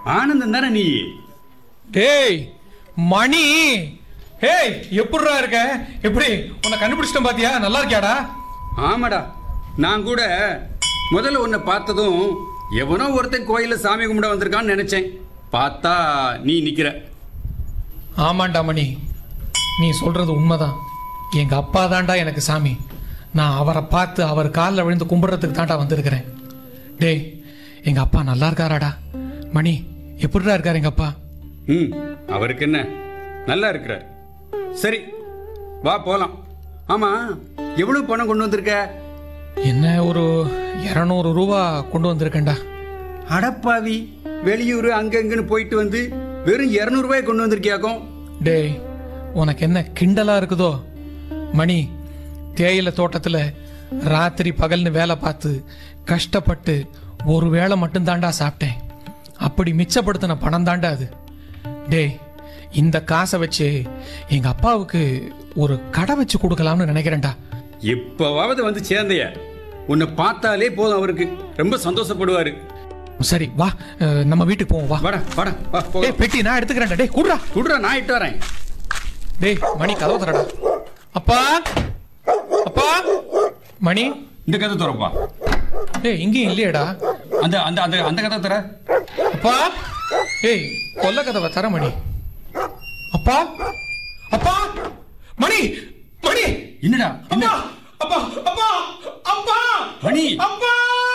ஆனந்தம் தானே நீ டேய் மணி ஹேய் எப்படிடா இருக்க எப்படி உன்னை கண்டுபிடிச்சிட்டேன் பாத்தியா நல்லா இருக்கியாடா ஆமாடா நான் கூட முதல்ல உன்னை பார்த்ததும் எவனோ ஒருத்தன் கோயில்ல சாமி கும்பிட வந்திருக்கான்னு நினைச்சேன் பார்த்தா நீ நிக்கிற ஆமாண்டா மணி நீ சொல்றது உண்மைதான் எங்க அப்பா தான்டா எனக்கு சாமி நான் அவரை பார்த்து அவர் காலில் விழுந்து கும்பிடுறதுக்கு தான்டா வந்திருக்கிறேன் டேய் எங்க அப்பா நல்லா இருக்காராடா மணி எப்படிடா இருக்காரு எங்க அப்பா ம் அவருக்கு என்ன நல்லா இருக்கிறார் சரி வா போலாம் ஆமா எவ்வளவு பணம் கொண்டு வந்திருக்க என்ன ஒரு இரநூறு ரூபா கொண்டு வந்திருக்கேன்டா அடப்பாவி வெளியூர் அங்கங்கன்னு போயிட்டு வந்து வெறும் இரநூறுபாய் கொண்டு வந்திருக்கியாக்கும் டேய் உனக்கு என்ன கிண்டலா இருக்குதோ மணி தேயிலை தோட்டத்தில் ராத்திரி பகல்னு வேலை பார்த்து கஷ்டப்பட்டு ஒரு வேளை மட்டும்தான்டா சாப்பிட்டேன் அப்படி மிச்சப்படுத்தின பணம் தாண்டா அது டேய் இந்த காசை வச்சு எங்க அப்பாவுக்கு ஒரு கடை வச்சு கொடுக்கலாம்னு நினைக்கிறேன்டா இப்பவாவது வந்து சேர்ந்தைய உன்னை பார்த்தாலே போதும் அவருக்கு ரொம்ப சந்தோஷப்படுவாரு சரி வா அஹ், நம்ம வீட்டுக்கு போவோம் வா வாடா வாடா வா போ டேய் பெட்டி நான் எடுத்துக்கிறேன்டா டேய் குடுறா குடுறா நான் இட்டு வரேன் டேய் மணி கதவு தரடா அப்பா அப்பா மணி இந்த கதை தரப்பா டேய் இங்கேயும் இல்லையேடா அந்த அந்த அந்த அந்த கதை தர அப்பா ஏய் கொல்ல கதவை தர மணி அப்பா அப்பா மணி மணி என்னடா என்ன அப்பா அப்பா அப்பா அப்பா மணி அப்பா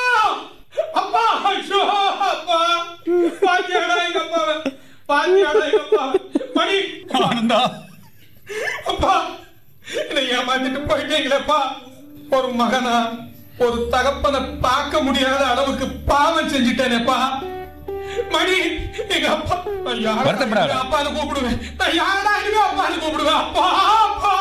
அப்பா ஐயோ அப்பா பாத்தியாடா எங்க அப்பா பாத்தியாடா எங்க அப்பா மணி ஆனந்தா அப்பா என்னை ஏமாத்திட்டு போயிட்டீங்களேப்பா ஒரு மகனா ஒரு தகப்பனை பார்க்க முடியாத அளவுக்கு பாவம் செஞ்சுட்டேனேப்பா மணி எங்க அப்பா நான் யாரடா வருத்தப்படாத. இனிமே அப்பான்னு கூப்பிடுவேன் நான் யாரடா இனிமே அப்பான்னு கூப்பிடுவேன் அப்பா அப்பா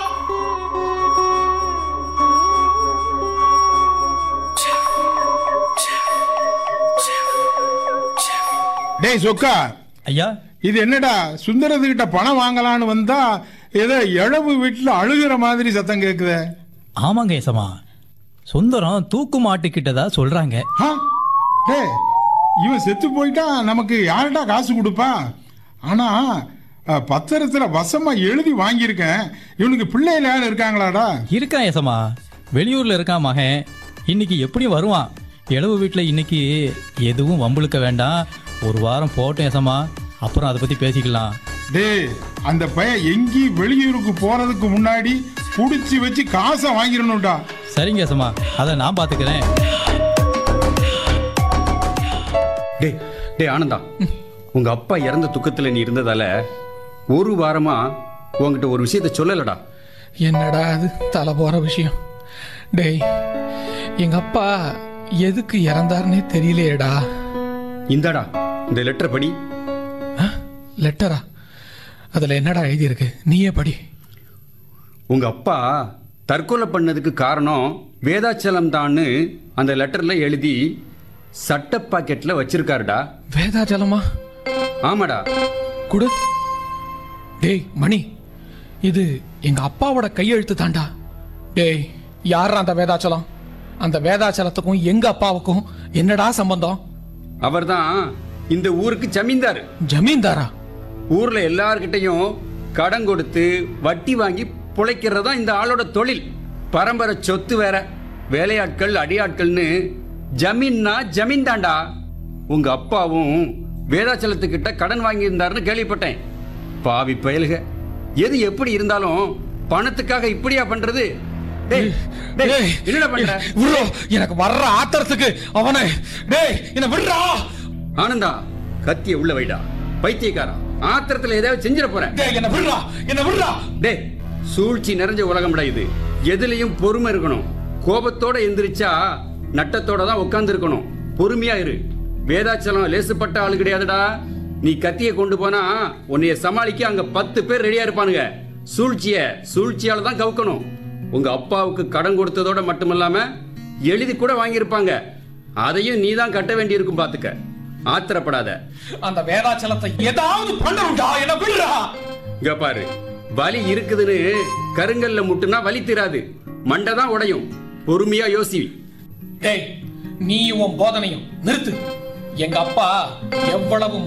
டேய் சொக்கா ஐயா இது என்னடா சுந்தரத்துக்கிட்ட பணம் வாங்கலான்னு வந்தா ஏதோ இழவு வீட்டுல அழுகிற மாதிரி சத்தம் கேக்குதே ஆமாங்க ஏசமா சுந்தரம் தூக்கு மாட்டிக்கிட்டதா சொல்றாங்க ஆ? டேய் இவன் செத்து போயிட்டா நமக்கு யார்டா காசு கொடுப்பா ஆனா அஹ், பத்திரத்துல வசமா எழுதி வாங்கியிருக்கேன் இவனுக்கு பிள்ளைகள் யாரும் இருக்காங்களாடா இருக்கான் ஏசமா வெளியூர்ல இருக்கான் மகன் இன்னைக்கு எப்படியும் வருவான் இளவு வீட்டில் இன்னைக்கு எதுவும் வம்புழுக்க வேண்டாம் ஒரு வாரம் போட்டோம் ஏசமா அப்புறம் அதை பத்தி பேசிக்கலாம் டேய் அந்த பையன் எங்கேயும் வெளியூருக்கு போறதுக்கு முன்னாடி புடிச்சு வச்சு காசை வாங்கிடணும்டா சரிங்க ஏசமா அதை நான் பாத்துக்கிறேன் டேய் டேய் ஆனந்தா உங்க அப்பா இறந்த துக்கத்துல நீ இருந்ததால ஒரு வாரமா உன்கிட்ட ஒரு விஷயத்த சொல்லலடா என்னடா அது தலை போற விஷயம் டேய் எங்க அப்பா எதுக்கு இறந்தாருன்னே தெரியலையேடா இந்தாடா இந்த லெட்டர் படி லெட்டரா அதுல என்னடா எழுதியிருக்கு நீயே படி உங்க அப்பா தற்கொலை பண்ணதுக்கு காரணம் வேதாச்சலம் தான்னு அந்த லெட்டர்ல எழுதி சட்ட பாக்கெட்ல வச்சிருக்காருடா வேதாச்சலமா ஆமாடா குடு டேய் மணி இது எங்க அப்பாவோட கையெழுத்து தாண்டா டேய் யார் அந்த வேதாச்சலம் அந்த வேதாச்சலத்துக்கும் எங்க அப்பாவுக்கும் என்னடா சம்பந்தம் அவர்தான் இந்த ஊருக்கு ஜமீன்தார் ஜமீன்தாரா ஊர்ல எல்லார்கிட்டையும் கடன் கொடுத்து வட்டி வாங்கி பிழைக்கிறது தான் இந்த ஆளோட தொழில் பரம்பரை சொத்து வேற வேலையாட்கள் அடியாட்கள்னு ஜமீன்னா ஜமீன் தாண்டா உங்க அப்பாவும் வேதாச்சலத்துக்கிட்ட கடன் வாங்கியிருந்தாருன்னு கேள்விப்பட்டேன் பாவி பயலுக எது எப்படி இருந்தாலும் பணத்துக்காக இப்படியா பண்றது டேய், டேய், டேய், என்னடா பண்ற விட்றா, எனக்கு வர்ற ஆத்திரத்துக்கு அவனை டேய் என்ன விடுறா ஆனந்தா கத்திய உள்ள வைடா பைத்தியக்காரா ஆத்திரத்துல ஏதாவது செஞ்சிட போறேன் டேய் என்ன விடுறா என்ன விடுறா டேய் சூழ்ச்சி நிறைஞ்ச உலகம்டா இது எதுலயும் பொறுமை இருக்கணும் கோபத்தோட எந்திரிச்சா நட்டத்தோட தான் உட்கார்ந்து இருக்கணும் பொறுமையா இரு வேதாச்சலம் லேசுப்பட்ட ஆளு கிடையாதுடா நீ கத்திய கொண்டு போனா உன்னைய சமாளிக்க அங்க பத்து பேர் ரெடியா இருப்பானுங்க சூழ்ச்சிய சூழ்ச்சியால தான் கவுக்கணும் உங்க அப்பாவுக்கு கடன் கொடுத்ததோட மட்டுமல்லாம எழுதி கூட வாங்கியிருப்பாங்க அதையும் நீ தான் கட்ட வேண்டியிருக்கும் பாத்துக்க ஆத்திரப்படாத அந்த வேதாச்சலத்தை ஏதாவது பண்ணணும்டா என்ன விடுறா இங்க பாரு வலி இருக்குதுன்னு கருங்கல்ல முட்டுனா வலி தீராது மண்டை தான் உடையும் பொறுமையா யோசி டேய் நீ உன் போதனையும் நிறுத்து எங்க அப்பா எவ்வளவு